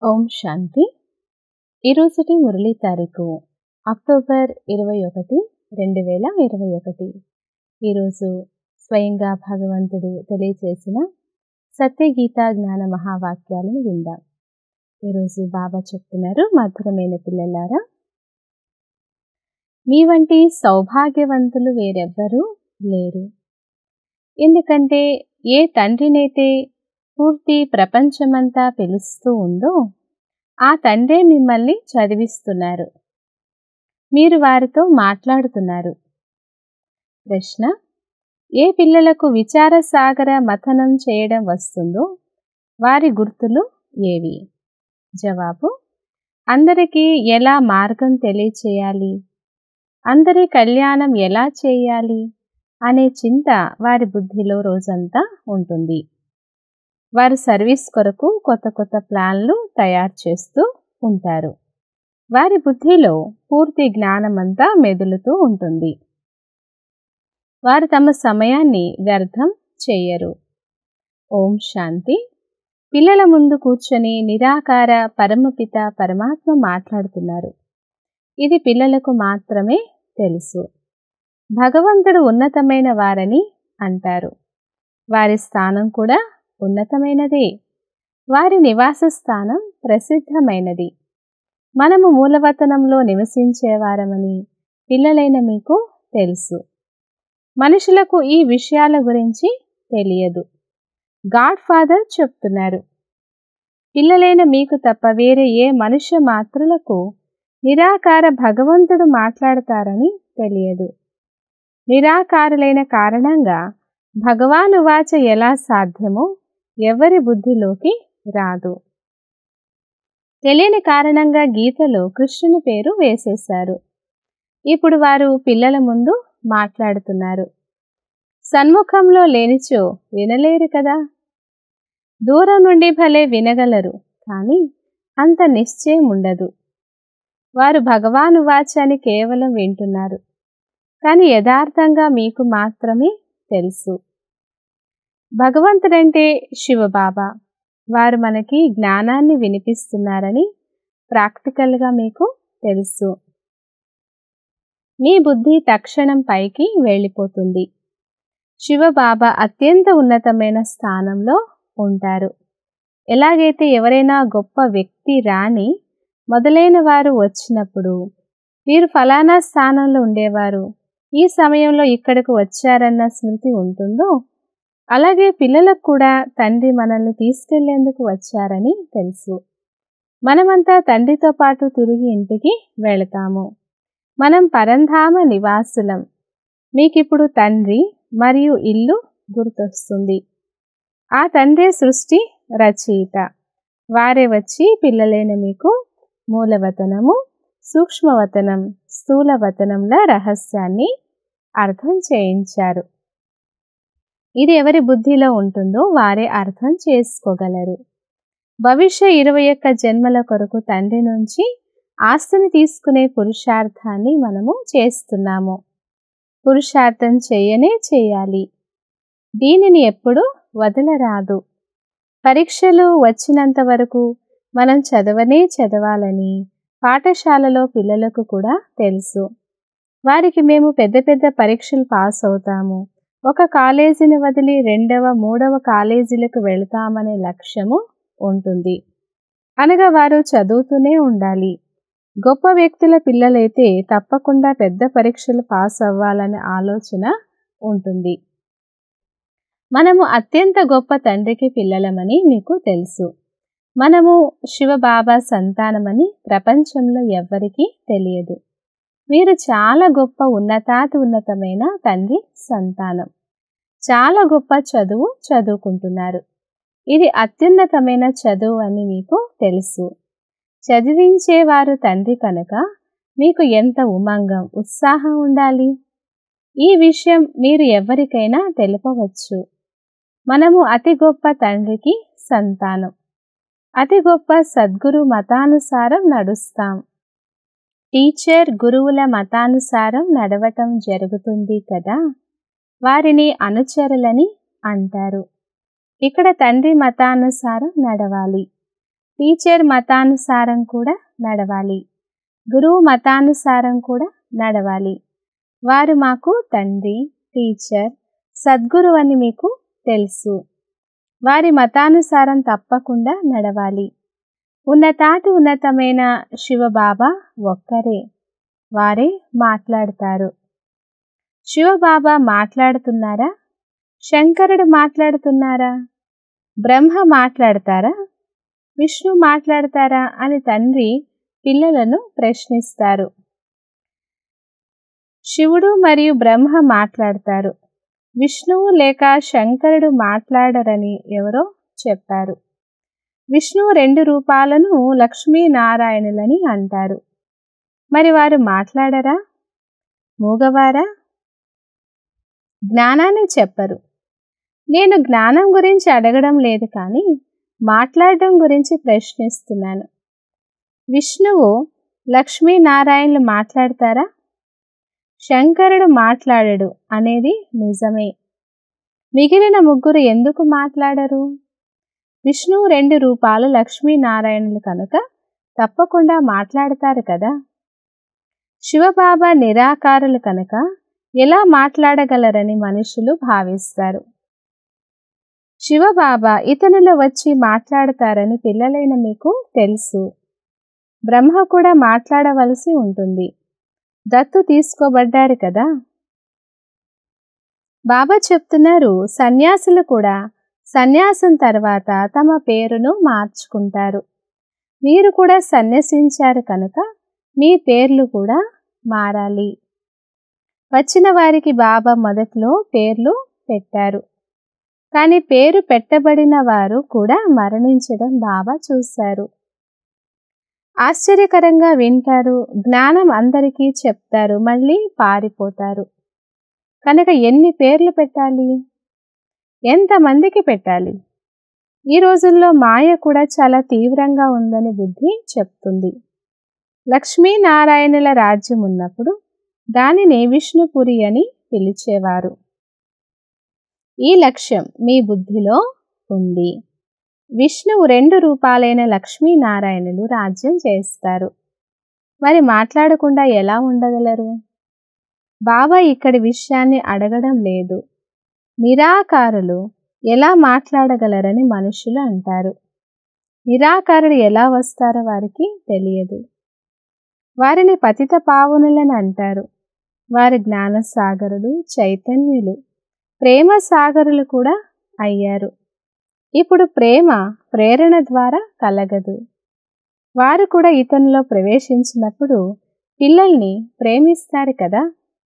ఓం శాంతి ఈరోజుటి మురళీ తారీఖు అక్టోబర్ ఇరవై ఒకటి రెండు వేల ఇరవై ఒకటి ఈరోజు స్వయంగా భగవంతుడు తెలియచేసిన సత్యగీత జ్ఞాన మహావాక్యాలను విందాం ఈరోజు బాబా చెప్తున్నారు మధురమైన పిల్లలారా మీ వంటి సౌభాగ్యవంతులు వేరెవ్వరూ లేరు ఎందుకంటే ఏ తండ్రినైతే పూర్తి ప్రపంచమంతా పిలుస్తూ ఉందో ఆ తండ్రే మిమ్మల్ని చదివిస్తున్నారు మీరు వారితో మాట్లాడుతున్నారు ప్రశ్న ఏ పిల్లలకు విచార సాగర మథనం చేయడం వస్తుందో వారి గుర్తులు ఏవి జవాబు అందరికీ ఎలా మార్గం తెలియచేయాలి అందరి కళ్యాణం ఎలా చేయాలి అనే చింత వారి బుద్ధిలో రోజంతా ఉంటుంది వారు సర్వీస్ కొరకు కొత్త కొత్త ప్లాన్లు తయారు చేస్తూ ఉంటారు వారి బుద్ధిలో పూర్తి జ్ఞానమంతా మెదులుతూ ఉంటుంది వారు తమ సమయాన్ని వ్యర్థం చేయరు ఓం శాంతి పిల్లల ముందు కూర్చొని నిరాకార పరమపిత పరమాత్మ మాట్లాడుతున్నారు ఇది పిల్లలకు మాత్రమే తెలుసు భగవంతుడు ఉన్నతమైన వారని అంటారు వారి స్థానం కూడా ఉన్నతమైనదే వారి నివాస స్థానం ప్రసిద్ధమైనది మనము మూలవతనంలో నివసించేవారమని పిల్లలైన మీకు తెలుసు మనుషులకు ఈ విషయాల గురించి తెలియదు గాడ్ ఫాదర్ చెప్తున్నారు పిల్లలైన మీకు తప్ప వేరే ఏ మనుష్య మాత్రులకు నిరాకార భగవంతుడు మాట్లాడతారని తెలియదు నిరాకారులైన కారణంగా భగవాను వాచ ఎలా సాధ్యమో ఎవరి బుద్ధిలోకి రాదు తెలియని కారణంగా గీతలో కృష్ణుని పేరు వేసేశారు ఇప్పుడు వారు పిల్లల ముందు మాట్లాడుతున్నారు సన్ముఖంలో లేనిచో వినలేరు కదా దూరం నుండి భలే వినగలరు కానీ అంత నిశ్చయం ఉండదు వారు భగవాను వాచాన్ని కేవలం వింటున్నారు కానీ యథార్థంగా మీకు మాత్రమే తెలుసు భగవంతుడంటే శివబాబా వారు మనకి జ్ఞానాన్ని వినిపిస్తున్నారని ప్రాక్టికల్గా మీకు తెలుసు మీ బుద్ధి తక్షణం పైకి వెళ్ళిపోతుంది శివబాబా అత్యంత ఉన్నతమైన స్థానంలో ఉంటారు ఎలాగైతే ఎవరైనా గొప్ప వ్యక్తి రాని మొదలైన వారు వచ్చినప్పుడు వీరు ఫలానా స్థానంలో ఉండేవారు ఈ సమయంలో ఇక్కడకు వచ్చారన్న స్మృతి ఉంటుందో అలాగే పిల్లలకు కూడా తండ్రి మనల్ని తీసుకెళ్లేందుకు వచ్చారని తెలుసు మనమంతా తండ్రితో పాటు తిరిగి ఇంటికి వెళతాము మనం పరంధామ నివాసులం మీకిప్పుడు తండ్రి మరియు ఇల్లు గుర్తొస్తుంది ఆ తండ్రి సృష్టి రచయిత వారే వచ్చి పిల్లలైన మీకు మూలవతనము సూక్ష్మవతనం స్థూలవతనంల రహస్యాన్ని అర్థం చేయించారు ఇది ఎవరి బుద్ధిలో ఉంటుందో వారే అర్థం చేసుకోగలరు భవిష్య ఇరవై ఒక్క జన్మల కొరకు తండ్రి నుంచి ఆస్తిని తీసుకునే పురుషార్థాన్ని మనము చేస్తున్నాము పురుషార్థం చేయనే చేయాలి దీనిని ఎప్పుడు వదలరాదు పరీక్షలు వచ్చినంత వరకు మనం చదవనే చదవాలని పాఠశాలలో పిల్లలకు కూడా తెలుసు వారికి మేము పెద్ద పెద్ద పరీక్షలు పాస్ అవుతాము ఒక కాలేజీని వదిలి రెండవ మూడవ కాలేజీలకు వెళతామనే లక్ష్యము ఉంటుంది అనగా వారు చదువుతూనే ఉండాలి గొప్ప వ్యక్తుల పిల్లలైతే తప్పకుండా పెద్ద పరీక్షలు పాస్ అవ్వాలనే ఆలోచన ఉంటుంది మనము అత్యంత గొప్ప తండ్రికి పిల్లలమని మీకు తెలుసు మనము శివబాబా సంతానమని ప్రపంచంలో ఎవ్వరికీ తెలియదు మీరు చాలా గొప్ప ఉన్నతాతి ఉన్నతమైన తండ్రి సంతానం చాలా గొప్ప చదువు చదువుకుంటున్నారు ఇది అత్యున్నతమైన చదువు అని మీకు తెలుసు చదివించేవారు తండ్రి కనుక మీకు ఎంత ఉమంగం ఉత్సాహం ఉండాలి ఈ విషయం మీరు ఎవరికైనా తెలుపవచ్చు మనము అతి గొప్ప తండ్రికి సంతానం అతి గొప్ప సద్గురు మతానుసారం నడుస్తాం టీచర్ గురువుల మతానుసారం నడవటం జరుగుతుంది కదా వారిని అనుచరులని అంటారు ఇక్కడ తండ్రి మతానుసారం నడవాలి టీచర్ మతానుసారం కూడా నడవాలి గురువు మతానుసారం కూడా నడవాలి వారు మాకు తండ్రి టీచర్ సద్గురు అని మీకు తెలుసు వారి మతానుసారం తప్పకుండా నడవాలి ఉన్నతాతి ఉన్నతమైన శివబాబా ఒక్కరే వారే మాట్లాడతారు శివబాబా మాట్లాడుతున్నారా శంకరుడు మాట్లాడుతున్నారా బ్రహ్మ మాట్లాడతారా విష్ణు మాట్లాడతారా అని తండ్రి పిల్లలను ప్రశ్నిస్తారు శివుడు మరియు బ్రహ్మ మాట్లాడతారు విష్ణువు లేక శంకరుడు మాట్లాడరని ఎవరో చెప్పారు విష్ణువు రెండు రూపాలను లక్ష్మీనారాయణులని అంటారు మరి వారు మాట్లాడరా మూగవారా జ్ఞానాన్ని చెప్పరు నేను జ్ఞానం గురించి అడగడం లేదు కానీ మాట్లాడడం గురించి ప్రశ్నిస్తున్నాను విష్ణువు లక్ష్మీనారాయణులు మాట్లాడతారా శంకరుడు మాట్లాడడు అనేది నిజమే మిగిలిన ముగ్గురు ఎందుకు మాట్లాడరు విష్ణువు రెండు రూపాలు లక్ష్మీనారాయణులు కనుక తప్పకుండా మాట్లాడతారు కదా శివబాబా నిరాకారులు కనుక ఎలా మాట్లాడగలరని మనుషులు భావిస్తారు శివబాబా ఇతనులు వచ్చి మాట్లాడతారని పిల్లలైన మీకు తెలుసు బ్రహ్మ కూడా మాట్లాడవలసి ఉంటుంది దత్తు తీసుకోబడ్డారు కదా బాబా చెప్తున్నారు సన్యాసులు కూడా సన్యాసం తర్వాత తమ పేరును మార్చుకుంటారు మీరు కూడా సన్యసించారు కనుక మీ పేర్లు కూడా మారాలి వచ్చిన వారికి బాబా మొదట్లో పేర్లు పెట్టారు కానీ పేరు పెట్టబడిన వారు కూడా మరణించడం బాబా చూశారు ఆశ్చర్యకరంగా వింటారు జ్ఞానం అందరికీ చెప్తారు మళ్ళీ పారిపోతారు కనుక ఎన్ని పేర్లు పెట్టాలి ఎంతమందికి పెట్టాలి ఈ రోజుల్లో మాయ కూడా చాలా తీవ్రంగా ఉందని బుద్ధి చెప్తుంది లక్ష్మీనారాయణుల రాజ్యం ఉన్నప్పుడు దానిని విష్ణుపురి అని పిలిచేవారు ఈ లక్ష్యం మీ బుద్ధిలో ఉంది విష్ణువు రెండు రూపాలైన లక్ష్మీనారాయణులు రాజ్యం చేస్తారు మరి మాట్లాడకుండా ఎలా ఉండగలరు బాబా ఇక్కడి విషయాన్ని అడగడం లేదు నిరాకారులు ఎలా మాట్లాడగలరని మనుషులు అంటారు నిరాకారుడు ఎలా వస్తారో వారికి తెలియదు వారిని పతిత పావునులని అంటారు వారి జ్ఞానసాగరులు చైతన్యులు ప్రేమ సాగరులు కూడా అయ్యారు ఇప్పుడు ప్రేమ ప్రేరణ ద్వారా కలగదు వారు కూడా ఇతనిలో ప్రవేశించినప్పుడు పిల్లల్ని ప్రేమిస్తారు కదా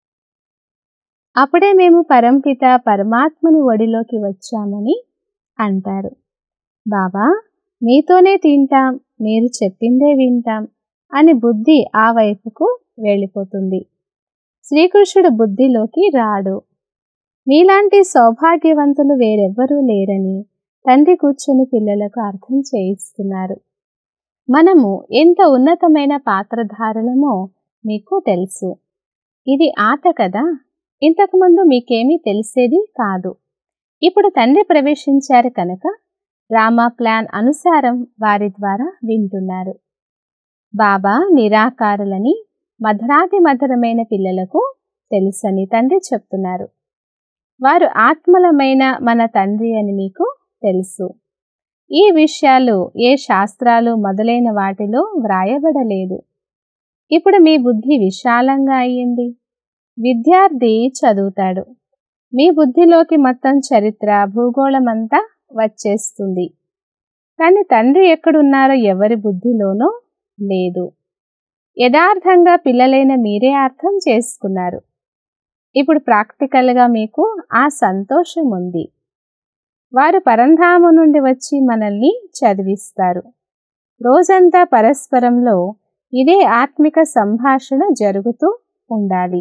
అప్పుడే మేము పరంపిత పరమాత్మని ఒడిలోకి వచ్చామని అంటారు బాబా మీతోనే తింటాం మీరు చెప్పిందే వింటాం అని బుద్ధి ఆ వైపుకు వెళ్ళిపోతుంది శ్రీకృష్ణుడు బుద్ధిలోకి రాడు మీలాంటి సౌభాగ్యవంతులు వేరెవ్వరూ లేరని తండ్రి కూర్చొని పిల్లలకు అర్థం చేయిస్తున్నారు మనము ఎంత ఉన్నతమైన పాత్రధారులమో మీకు తెలుసు ఇది ఆట కదా ఇంతకుముందు మీకేమీ తెలిసేది కాదు ఇప్పుడు తండ్రి ప్రవేశించారు కనుక డ్రామా ప్లాన్ అనుసారం వారి ద్వారా వింటున్నారు బాబా నిరాకారులని మధురాతి మధురమైన పిల్లలకు తెలుసని తండ్రి చెప్తున్నారు వారు ఆత్మలమైన మన తండ్రి అని మీకు తెలుసు ఈ విషయాలు ఏ శాస్త్రాలు మొదలైన వాటిలో వ్రాయబడలేదు ఇప్పుడు మీ బుద్ధి విశాలంగా అయ్యింది విద్యార్థి చదువుతాడు మీ బుద్ధిలోకి మొత్తం చరిత్ర భూగోళమంతా వచ్చేస్తుంది కానీ తండ్రి ఎక్కడున్నారో ఎవరి బుద్ధిలోనో లేదు యథార్థంగా పిల్లలైన మీరే అర్థం చేసుకున్నారు ఇప్పుడు ప్రాక్టికల్గా మీకు ఆ సంతోషం ఉంది వారు పరంధాము నుండి వచ్చి మనల్ని చదివిస్తారు రోజంతా పరస్పరంలో ఇదే ఆత్మిక సంభాషణ జరుగుతూ ఉండాలి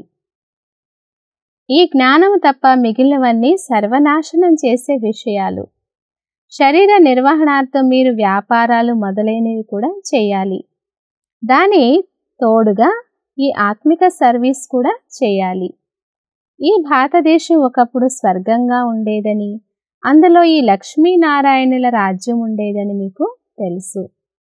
ఈ జ్ఞానము తప్ప మిగిలినవన్నీ సర్వనాశనం చేసే విషయాలు శరీర నిర్వహణార్థం మీరు వ్యాపారాలు మొదలైనవి కూడా చేయాలి దాని తోడుగా ఈ ఆత్మిక సర్వీస్ కూడా చేయాలి ఈ భారతదేశం ఒకప్పుడు స్వర్గంగా ఉండేదని అందులో ఈ లక్ష్మీనారాయణుల రాజ్యం ఉండేదని మీకు తెలుసు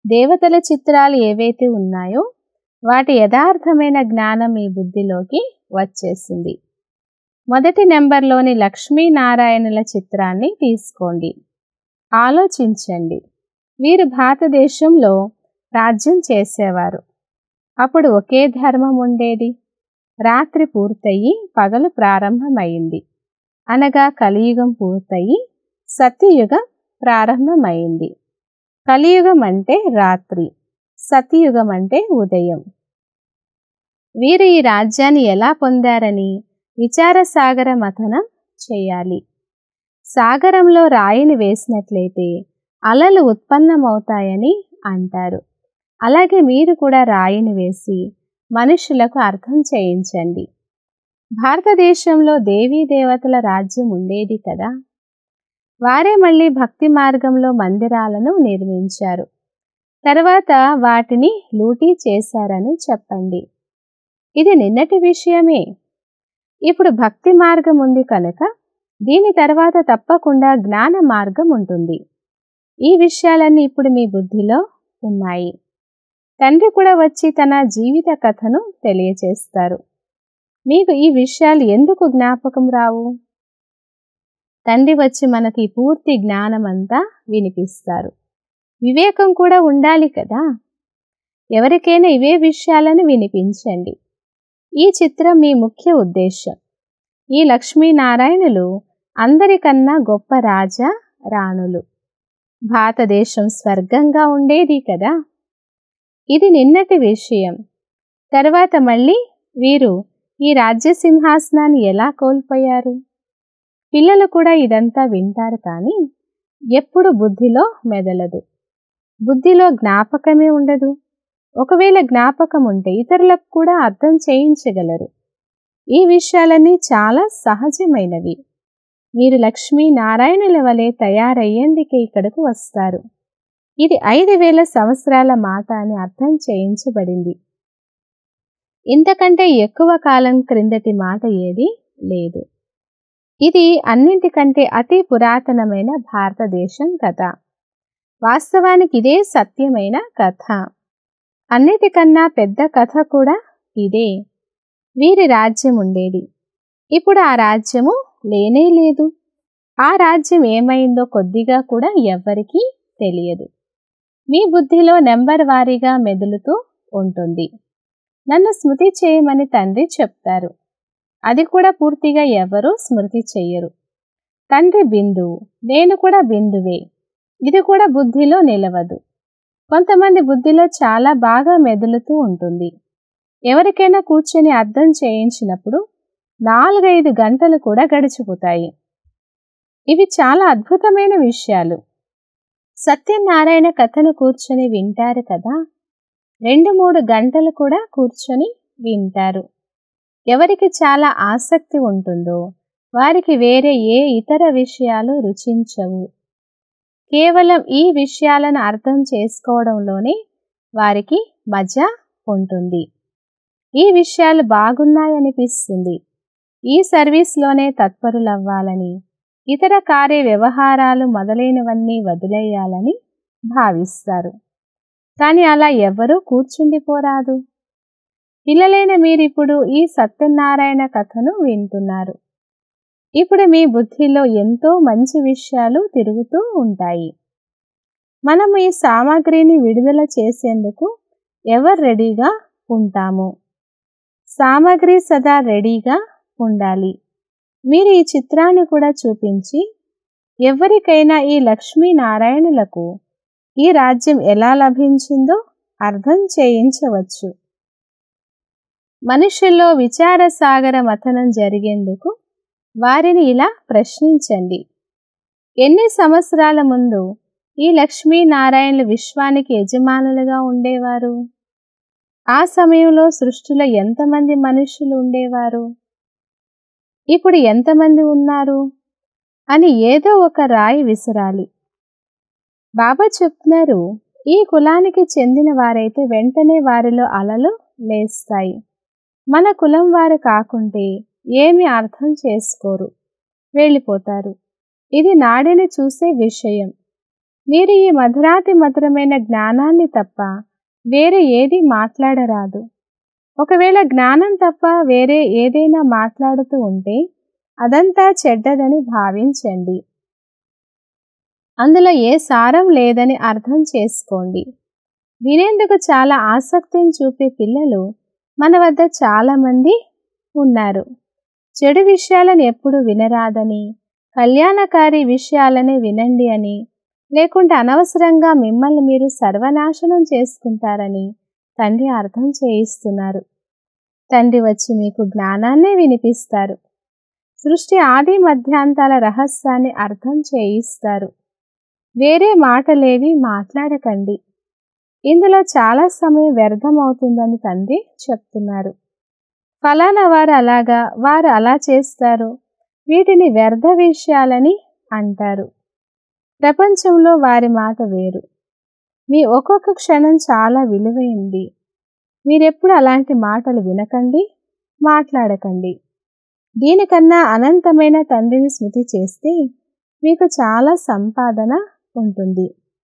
దేవతల చిత్రాలు ఏవైతే ఉన్నాయో వాటి యథార్థమైన జ్ఞానం మీ బుద్ధిలోకి వచ్చేసింది మొదటి నెంబర్లోని లక్ష్మీనారాయణుల చిత్రాన్ని తీసుకోండి ఆలోచించండి వీరు భారతదేశంలో రాజ్యం చేసేవారు అప్పుడు ఒకే ధర్మం ఉండేది రాత్రి పూర్తయి పగలు ప్రారంభమైంది అనగా కలియుగం పూర్తయి సత్యయుగం ప్రారంభమైంది కలియుగం అంటే రాత్రి సత్యయుగం అంటే ఉదయం వీరు ఈ రాజ్యాన్ని ఎలా పొందారని విచారసాగర మథనం చేయాలి సాగరంలో రాయిని వేసినట్లయితే అలలు ఉత్పన్నమవుతాయని అంటారు అలాగే మీరు కూడా రాయిని వేసి మనుషులకు అర్థం చేయించండి భారతదేశంలో దేవీ దేవతల రాజ్యం ఉండేది కదా వారే మళ్ళీ భక్తి మార్గంలో మందిరాలను నిర్మించారు తర్వాత వాటిని లూటీ చేశారని చెప్పండి ఇది నిన్నటి విషయమే ఇప్పుడు భక్తి మార్గం ఉంది కనుక దీని తర్వాత తప్పకుండా జ్ఞాన మార్గం ఉంటుంది ఈ విషయాలన్నీ ఇప్పుడు మీ బుద్ధిలో ఉన్నాయి తండ్రి కూడా వచ్చి తన జీవిత కథను తెలియచేస్తారు మీకు ఈ విషయాలు ఎందుకు జ్ఞాపకం రావు తండ్రి వచ్చి మనకి పూర్తి జ్ఞానమంతా వినిపిస్తారు వివేకం కూడా ఉండాలి కదా ఎవరికైనా ఇవే విషయాలను వినిపించండి ఈ చిత్రం మీ ముఖ్య ఉద్దేశం ఈ లక్ష్మీనారాయణులు అందరికన్నా గొప్ప రాజా రాణులు భారతదేశం స్వర్గంగా ఉండేది కదా ఇది నిన్నటి విషయం తర్వాత మళ్ళీ వీరు ఈ రాజ్య సింహాసనాన్ని ఎలా కోల్పోయారు పిల్లలు కూడా ఇదంతా వింటారు కానీ ఎప్పుడు బుద్ధిలో మెదలదు బుద్ధిలో జ్ఞాపకమే ఉండదు ఒకవేళ జ్ఞాపకం ఉంటే ఇతరులకు కూడా అర్థం చేయించగలరు ఈ విషయాలన్నీ చాలా సహజమైనవి మీరు లక్ష్మీ నారాయణుల వలె తయారయ్యేందుకే ఇక్కడకు వస్తారు ఇది ఐదు వేల సంవత్సరాల మాట అని అర్థం చేయించబడింది ఇంతకంటే ఎక్కువ కాలం క్రిందటి మాట ఏది లేదు ఇది అన్నింటికంటే అతి పురాతనమైన భారతదేశం కథ వాస్తవానికి ఇదే సత్యమైన కథ అన్నిటికన్నా పెద్ద కథ కూడా ఇదే వీరి రాజ్యం ఉండేది ఇప్పుడు ఆ రాజ్యము లేనే లేదు ఆ రాజ్యం ఏమైందో కొద్దిగా కూడా ఎవ్వరికీ తెలియదు మీ బుద్ధిలో నెంబర్ వారీగా మెదులుతూ ఉంటుంది నన్ను స్మృతి చేయమని తండ్రి చెప్తారు అది కూడా పూర్తిగా ఎవరూ స్మృతి చెయ్యరు తండ్రి బిందువు నేను కూడా బిందువే ఇది కూడా బుద్ధిలో నిలవదు కొంతమంది బుద్ధిలో చాలా బాగా మెదులుతూ ఉంటుంది ఎవరికైనా కూర్చొని అర్థం చేయించినప్పుడు నాలుగైదు గంటలు కూడా గడిచిపోతాయి ఇవి చాలా అద్భుతమైన విషయాలు సత్యనారాయణ కథను కూర్చొని వింటారు కదా రెండు మూడు గంటలు కూడా కూర్చొని వింటారు ఎవరికి చాలా ఆసక్తి ఉంటుందో వారికి వేరే ఏ ఇతర విషయాలు రుచించవు కేవలం ఈ విషయాలను అర్థం చేసుకోవడంలోనే వారికి మజా ఉంటుంది ఈ విషయాలు బాగున్నాయనిపిస్తుంది ఈ సర్వీస్లోనే తత్పరులవ్వాలని ఇతర కార్య వ్యవహారాలు మొదలైనవన్నీ వదిలేయాలని భావిస్తారు కానీ అలా ఎవ్వరూ కూర్చుండిపోరాదు పిల్లలైన మీరిప్పుడు ఈ సత్యనారాయణ కథను వింటున్నారు ఇప్పుడు మీ బుద్ధిలో ఎంతో మంచి విషయాలు తిరుగుతూ ఉంటాయి మనం ఈ సామాగ్రిని విడుదల చేసేందుకు ఎవరు రెడీగా ఉంటాము సామాగ్రి సదా రెడీగా ఉండాలి మీరు ఈ చిత్రాన్ని కూడా చూపించి ఎవరికైనా ఈ లక్ష్మీనారాయణులకు ఈ రాజ్యం ఎలా లభించిందో అర్థం చేయించవచ్చు మనుషుల్లో విచార సాగర మథనం జరిగేందుకు వారిని ఇలా ప్రశ్నించండి ఎన్ని సంవత్సరాల ముందు ఈ లక్ష్మీనారాయణులు విశ్వానికి యజమానులుగా ఉండేవారు ఆ సమయంలో సృష్టిలో ఎంతమంది మనుషులు ఉండేవారు ఇప్పుడు ఎంతమంది ఉన్నారు అని ఏదో ఒక రాయి విసరాలి బాబా చెప్తున్నారు ఈ కులానికి చెందిన వారైతే వెంటనే వారిలో అలలు లేస్తాయి మన కులం వారు కాకుంటే ఏమి అర్థం చేసుకోరు వెళ్ళిపోతారు ఇది నాడిని చూసే విషయం మీరు ఈ మధురాతి మధురమైన జ్ఞానాన్ని తప్ప వేరే ఏది మాట్లాడరాదు ఒకవేళ జ్ఞానం తప్ప వేరే ఏదైనా మాట్లాడుతూ ఉంటే అదంతా చెడ్డదని భావించండి అందులో ఏ సారం లేదని అర్థం చేసుకోండి వినేందుకు చాలా ఆసక్తిని చూపే పిల్లలు మన వద్ద చాలామంది ఉన్నారు చెడు విషయాలను ఎప్పుడు వినరాదని కళ్యాణకారి విషయాలనే వినండి అని లేకుంటే అనవసరంగా మిమ్మల్ని మీరు సర్వనాశనం చేసుకుంటారని తండ్రి అర్థం చేయిస్తున్నారు తండ్రి వచ్చి మీకు జ్ఞానాన్నే వినిపిస్తారు సృష్టి ఆది మధ్యాంతాల రహస్యాన్ని అర్థం చేయిస్తారు వేరే మాటలేవి మాట్లాడకండి ఇందులో చాలా సమయం వ్యర్థమవుతుందని తండ్రి చెప్తున్నారు ఫలానా వారు అలాగా వారు అలా చేస్తారు వీటిని వ్యర్థ విషయాలని అంటారు ప్రపంచంలో వారి మాట వేరు మీ ఒక్కొక్క క్షణం చాలా విలువైంది మీరెప్పుడు అలాంటి మాటలు వినకండి మాట్లాడకండి దీనికన్నా అనంతమైన తండ్రిని స్మృతి చేస్తే మీకు చాలా సంపాదన ఉంటుంది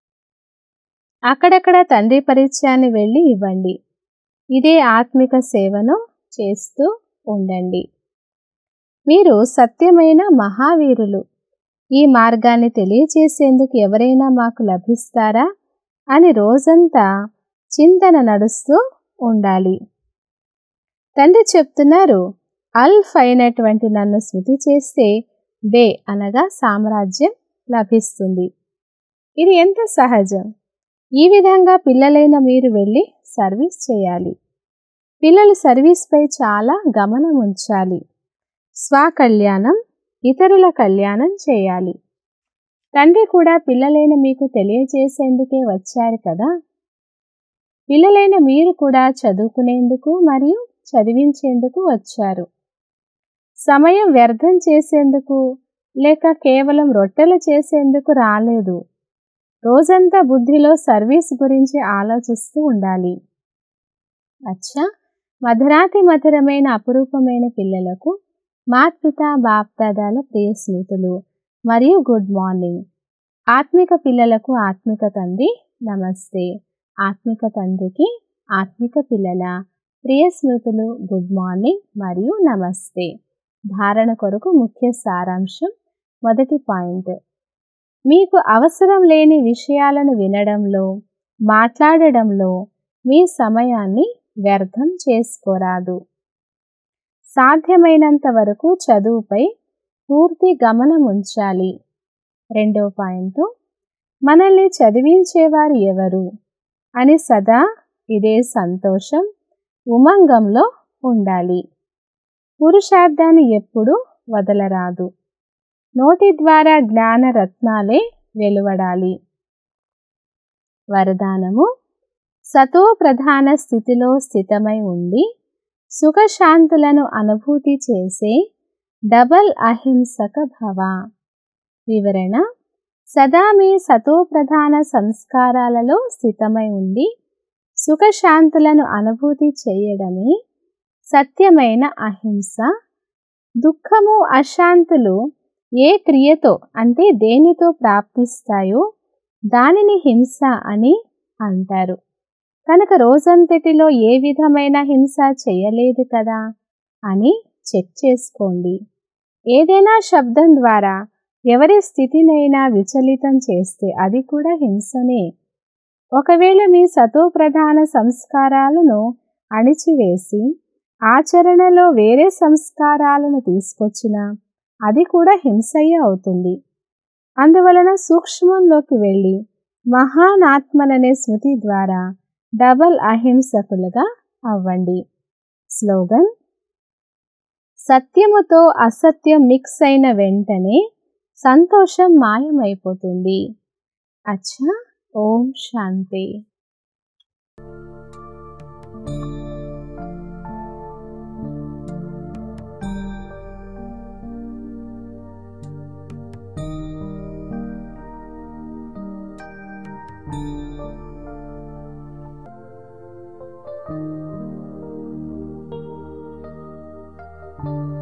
అక్కడక్కడ తండ్రి పరిచయాన్ని వెళ్ళి ఇవ్వండి ఇదే ఆత్మిక సేవను చేస్తూ ఉండండి మీరు సత్యమైన మహావీరులు ఈ మార్గాన్ని తెలియచేసేందుకు ఎవరైనా మాకు లభిస్తారా అని రోజంతా చింతన నడుస్తూ ఉండాలి తండ్రి చెప్తున్నారు అల్ఫ్ అయినటువంటి నన్ను స్మృతి చేస్తే బే అనగా సామ్రాజ్యం లభిస్తుంది ఇది ఎంత సహజం ఈ విధంగా పిల్లలైన మీరు వెళ్ళి సర్వీస్ చేయాలి పిల్లలు సర్వీస్పై చాలా గమనం ఉంచాలి స్వకళ్యాణం ఇతరుల కళ్యాణం చేయాలి తండ్రి కూడా పిల్లలైన మీకు తెలియజేసేందుకే వచ్చారు కదా పిల్లలైన మీరు కూడా చదువుకునేందుకు మరియు చదివించేందుకు వచ్చారు సమయం వ్యర్థం చేసేందుకు లేక కేవలం రొట్టెలు చేసేందుకు రాలేదు రోజంతా బుద్ధిలో సర్వీస్ గురించి ఆలోచిస్తూ ఉండాలి అచ్చా మధురాతి మధురమైన అపురూపమైన పిల్లలకు మాత్పిత బాప్దాదాల ప్రియ స్మృతులు మరియు గుడ్ మార్నింగ్ ఆత్మిక పిల్లలకు ఆత్మిక తండ్రి నమస్తే ఆత్మిక తండ్రికి ఆత్మిక పిల్లల ప్రియ స్మృతులు గుడ్ మార్నింగ్ మరియు నమస్తే ధారణ కొరకు ముఖ్య సారాంశం మొదటి పాయింట్ మీకు అవసరం లేని విషయాలను వినడంలో మాట్లాడడంలో మీ సమయాన్ని వ్యర్థం చేసుకోరాదు సాధ్యమైనంత వరకు చదువుపై పూర్తి గమనం ఉంచాలి రెండో పాయింట్ మనల్ని చదివించేవారు ఎవరు అని సదా ఇదే సంతోషం ఉమంగంలో ఉండాలి పురుషార్థాన్ని ఎప్పుడు వదలరాదు నోటి ద్వారా జ్ఞాన రత్నాలే వెలువడాలి వరదానము సతో ప్రధాన స్థితిలో స్థితమై ఉండి సుఖశాంతులను అనుభూతి చేసే డబల్ అహింసక భవ వివరణ సదా మీ సతోప్రధాన సంస్కారాలలో స్థితమై ఉండి సుఖశాంతులను అనుభూతి చేయడమే సత్యమైన అహింస దుఃఖము అశాంతులు ఏ క్రియతో అంటే దేనితో ప్రాప్తిస్తాయో దానిని హింస అని అంటారు కనుక రోజంతటిలో ఏ విధమైన హింస చేయలేదు కదా అని చెక్ చేసుకోండి ఏదైనా శబ్దం ద్వారా ఎవరి స్థితినైనా విచలితం చేస్తే అది కూడా హింసనే ఒకవేళ మీ సతోప్రధాన సంస్కారాలను అణిచివేసి ఆచరణలో వేరే సంస్కారాలను తీసుకొచ్చినా అది కూడా హింసయే అవుతుంది అందువలన సూక్ష్మంలోకి వెళ్ళి మహానాత్మననే స్మృతి ద్వారా డబల్ అహింసకులుగా అవ్వండి స్లోగన్ సత్యముతో అసత్యం మిక్స్ అయిన వెంటనే సంతోషం మాయమైపోతుంది అచ్చా ఓం శాంతి thank you